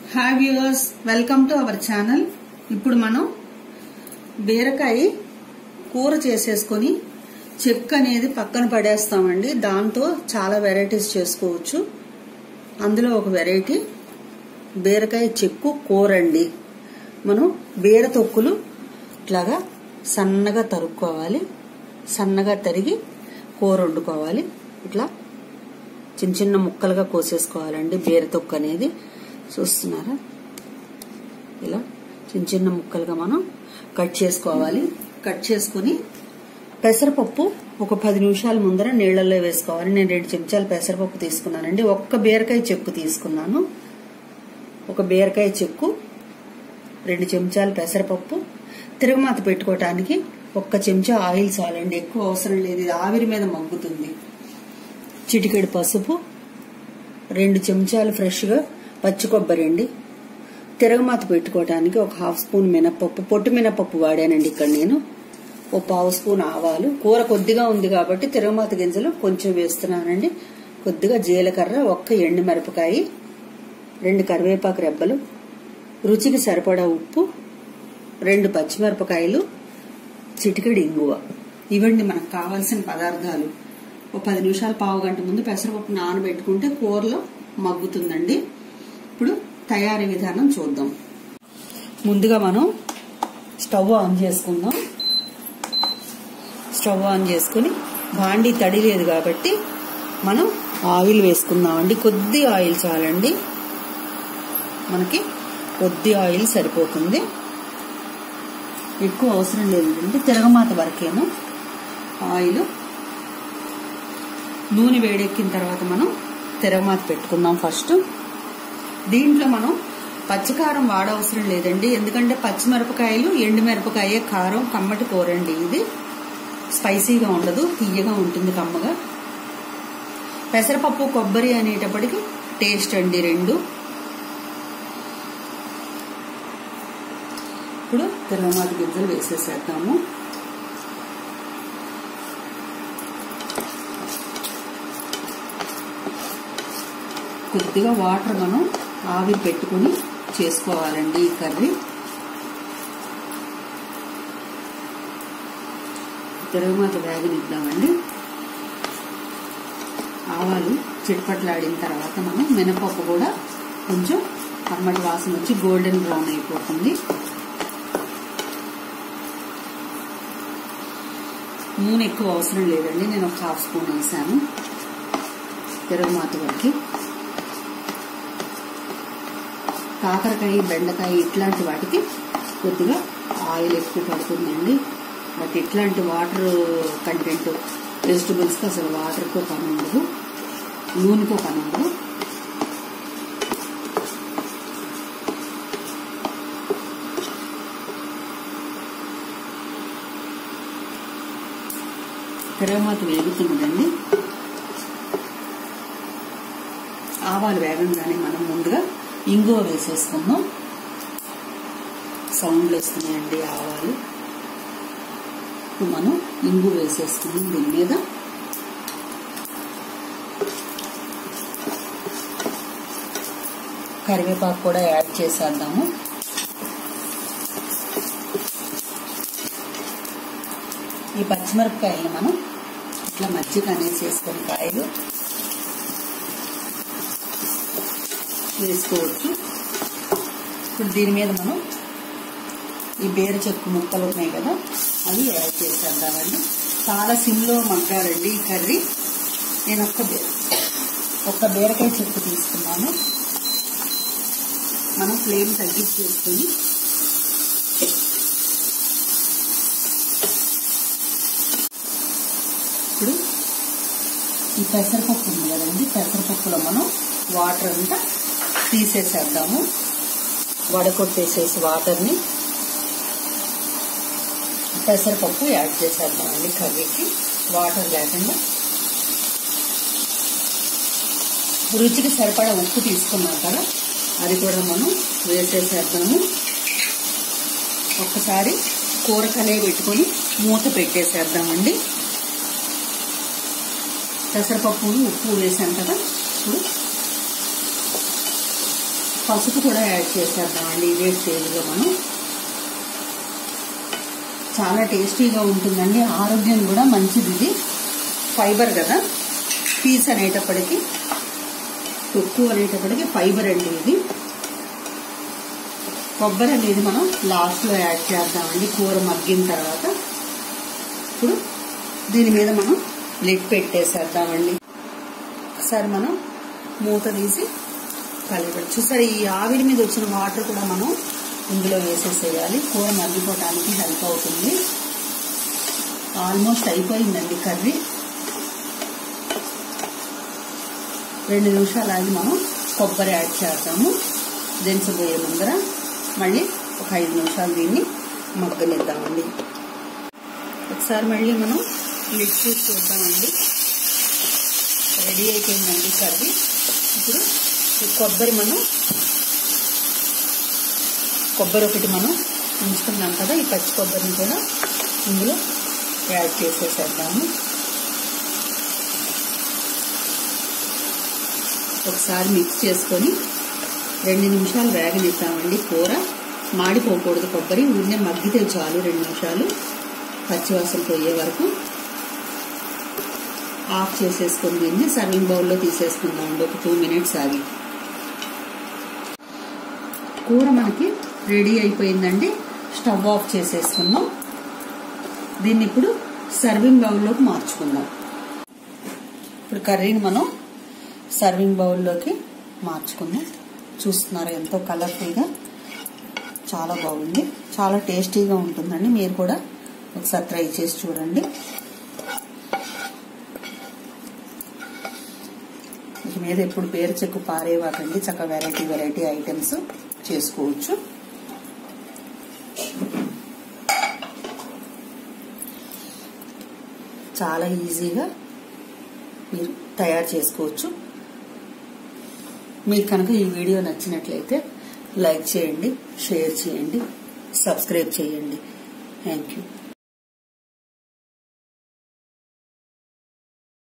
hi viewers welcome to our channel ఇప్పుడు మనం బీరకాయ కూర చేసేసుకొని చెక్ అనేది పక్కన పడేస్తామండి దాంతో చాలా వెరైటీస్ చేసుకోవచ్చు అందులో ఒక వెరైటీ బీరకాయ చెక్కు కూర అండి మనం బీర తొక్కులు ఇట్లాగా సన్నగా తరుక్కోవాలి సన్నగా తరిగి కూర వండుకోవాలి ఇట్లా చిన్న చిన్న ముక్కలుగా కోసేసుకోవాలండి బీర తొక్కు అనేది చూస్తున్నారా ఇలా చిన్న చిన్న ముక్కలుగా మనం కట్ చేసుకోవాలి కట్ చేసుకుని పెసరపప్పు ఒక పది నిమిషాల ముందర నీళ్ళల్లో వేసుకోవాలి నేను రెండు చెంచాలు పెసరపప్పు తీసుకున్నానండి ఒక్క బీరకాయ చెక్కు తీసుకున్నాను ఒక బీరకాయ చెక్కు రెండు చెంచాలు పెసరపప్పు తిరగమాత పెట్టుకోవటానికి ఒక్క చెంచా ఆయిల్ చాలండి ఎక్కువ అవసరం లేదు ఇది ఆవిరి మీద మగ్గుతుంది చిటికెడు పసుపు రెండు చెంచాలు ఫ్రెష్గా పచ్చి కొబ్బరి అండి తిరగమాత పెట్టుకోవడానికి ఒక హాఫ్ స్పూన్ మినపప్పు పొట్టు మినపప్పు వాడానండి ఇక్కడ నేను ఓ పావు స్పూన్ ఆవాలు కూర కొద్దిగా ఉంది కాబట్టి తిరగమాత గింజలు కొంచెం వేస్తున్నానండి కొద్దిగా జీలకర్ర ఒక్క ఎండు మిరపకాయ రెండు కరివేపాకు రెబ్బలు రుచికి సరిపడా ఉప్పు రెండు పచ్చిమిరపకాయలు చిటికెడు ఇంగువ ఇవండి మనకు కావాల్సిన పదార్థాలు ఒక పది నిమిషాలు పావు గంట ముందు పెసరపప్పు నానబెట్టుకుంటే కూరలో మగ్గుతుందండి ఇప్పుడు తయారీ విధానం చూద్దాం ముందుగా మనం స్టవ్ ఆన్ చేసుకుందాం స్టవ్ ఆన్ చేసుకుని బాండి తడి లేదు కాబట్టి మనం ఆయిల్ వేసుకుందామండి కొద్ది ఆయిల్ చాలండి మనకి కొద్ది ఆయిల్ సరిపోతుంది ఎక్కువ అవసరం లేదండి తిరగమాత వరకేమో ఆయిల్ నూనె వేడెక్కిన తర్వాత మనం తిరగమాత పెట్టుకుందాం ఫస్ట్ దీంట్లో మనం పచ్చికారం వాడవసరం లేదండి ఎందుకంటే పచ్చిమిరపకాయలు ఎండుమిరపకాయ కారం కమ్మటి కూరండి ఇది స్పైసీగా ఉండదు తీయగా ఉంటుంది కమ్మగా పెసరపప్పు కొబ్బరి అనేటప్పటికి టేస్ట్ అండి రెండు ఇప్పుడు తిరగమాత గింజలు వేసేసేద్దాము కొద్దిగా వాటర్ మనం ఆవిరి పెట్టుకుని చేసుకోవాలండి ఈ కర్రీ తిరగమాత వేగనిద్దామండి ఆవాలు చిటపట్లాడిన తర్వాత మనం మినపప్పు కూడా కొంచెం కమ్మటి వాసన వచ్చి గోల్డెన్ బ్రౌన్ అయిపోతుంది నూనె ఎక్కువ అవసరం లేదండి నేను ఒక హాఫ్ స్పూన్ వేసాను తిరగమాత వరకు కాకరకాయ బెండకాయ ఇట్లాంటి వాటికి కొద్దిగా ఆయిల్ ఎక్కువ పడుతుందండి బట్ ఇట్లాంటి వాటర్ కంటెంట్ వెజిటబుల్స్కి అసలు వాటర్తో పని ఉండదు నూనెతో పని ఉండదు తిరగమాత వేగుతున్నదండి ఆవాలు వేగంగానే మనం ముందుగా ఇంగువ వేసేసుకుందాం సౌండ్లు వస్తున్నాయండి ఆవాలు ఇప్పుడు మనం ఇంగు వేసేసుకున్నాం దీని మీద కరివేపాకు కూడా యాడ్ చేసేద్దాము ఈ పచ్చిమిరపకాయలు మనం ఇట్లా మజ్జిగ అనేసి వేసుకొని కాయలు వేసుకోవచ్చు ఇప్పుడు దీని మీద మనం ఈ బీర చెక్కు ముక్కలు ఉన్నాయి కదా అవి యాడ్ చేసేద్దామండి చాలా సిమ్లో మగ్గాలండి ఈ కర్రీ నేను ఒక్క బీ ఒక్క బీరకాయ చెక్కు తీసుకున్నాను మనం ఫ్లేమ్ తగ్గించేసుకొని ఇప్పుడు ఈ పెసరపప్పు ఉంది కదండి పెసరపప్పులో మనం వాటర్ అంతా తీసేసేద్దాము వడకొట్టేసేసి వాటర్ని పెసరపప్పు యాడ్ చేసేద్దామండి కర్రీకి వాటర్ లేకుండా రుచికి సరిపడా ఉప్పు తీసుకున్నాం కదా అది కూడా మనం వేసేసేద్దాము ఒక్కసారి కూర కలే పెట్టుకొని మూత పెట్టేసేద్దామండి పెసరపప్పు ఉప్పు వేసాం కదా ఇప్పుడు పసుపు కూడా యాడ్ చేసేద్దామండి ఇదే స్టేజ్లో మనం చాలా టేస్టీగా ఉంటుందండి ఆరోగ్యం కూడా మంచిది ఇది ఫైబర్ కదా పీస్ అనేటప్పటికి తొక్కు అనేటప్పటికి ఫైబర్ అండి ఇది కొబ్బరి అనేది మనం లాస్ట్లో యాడ్ చేద్దామండి కూర మగ్గిన తర్వాత ఇప్పుడు దీని మీద మనం లిడ్ పెట్టేసేద్దామండి ఒకసారి మనం మూత తీసి కలిపి చూసారు ఈ ఆవిరి మీద వచ్చిన వాటర్ కూడా మనం ఇందులో వేసేసేయాలి కూర మగ్గిపోవడానికి హెల్ప్ అవుతుంది ఆల్మోస్ట్ అయిపోయిందండి కర్రీ రెండు నిమిషాలు ఆగి మనం కొబ్బరి యాడ్ చేద్దాము దించబోయే ముందర మళ్ళీ ఒక ఐదు నిమిషాలు దీన్ని మగ్గనిద్దామండి ఒకసారి మళ్ళీ మనం లిడ్ చూసి చూద్దామండి రెడీ అయిపోయిందండి కర్రీ ఇప్పుడు ఈ కొబ్బరి మనం కొబ్బరి ఒకటి మనం ఉంచుకున్నాం కదా ఈ పచ్చి కొబ్బరిని కూడా ఇందులో యాడ్ చేసేసేద్దాము ఒకసారి మిక్స్ చేసుకొని రెండు నిమిషాలు వేగనిద్దామండి కూర మాడిపోకూడదు కొబ్బరి ఊరినే మగ్గితే చాలు రెండు నిమిషాలు పచ్చివాసన పోయే వరకు ఆఫ్ చేసేసుకొని దీన్ని సర్వింగ్ బౌల్లో తీసేసుకుందామండి ఒక టూ మినిట్స్ ఆగి కూర మనకి రెడీ అయిపోయిందండి స్టవ్ ఆఫ్ చేసేసుకుందాం దీన్ని ఇప్పుడు సర్వింగ్ బౌల్లోకి మార్చుకుందాం ఇప్పుడు కర్రీని మనం సర్వింగ్ బౌల్లోకి మార్చుకుందాం చూస్తున్నారు ఎంతో కలర్ఫుల్గా చాలా బాగుంది చాలా టేస్టీగా ఉంటుందండి మీరు కూడా ఒకసారి ట్రై చేసి చూడండి ఇక మీద ఎప్పుడు పేరు చెక్కు పారేవాకండి చక్కగా వెరైటీ వెరైటీ ఐటమ్స్ చేసుకోవచ్చు చాలా ఈజీగా మీరు తయారు చేసుకోవచ్చు మీకు కనుక ఈ వీడియో నచ్చినట్లయితే లైక్ చేయండి షేర్ చేయండి సబ్స్క్రైబ్ చేయండి థ్యాంక్ యూ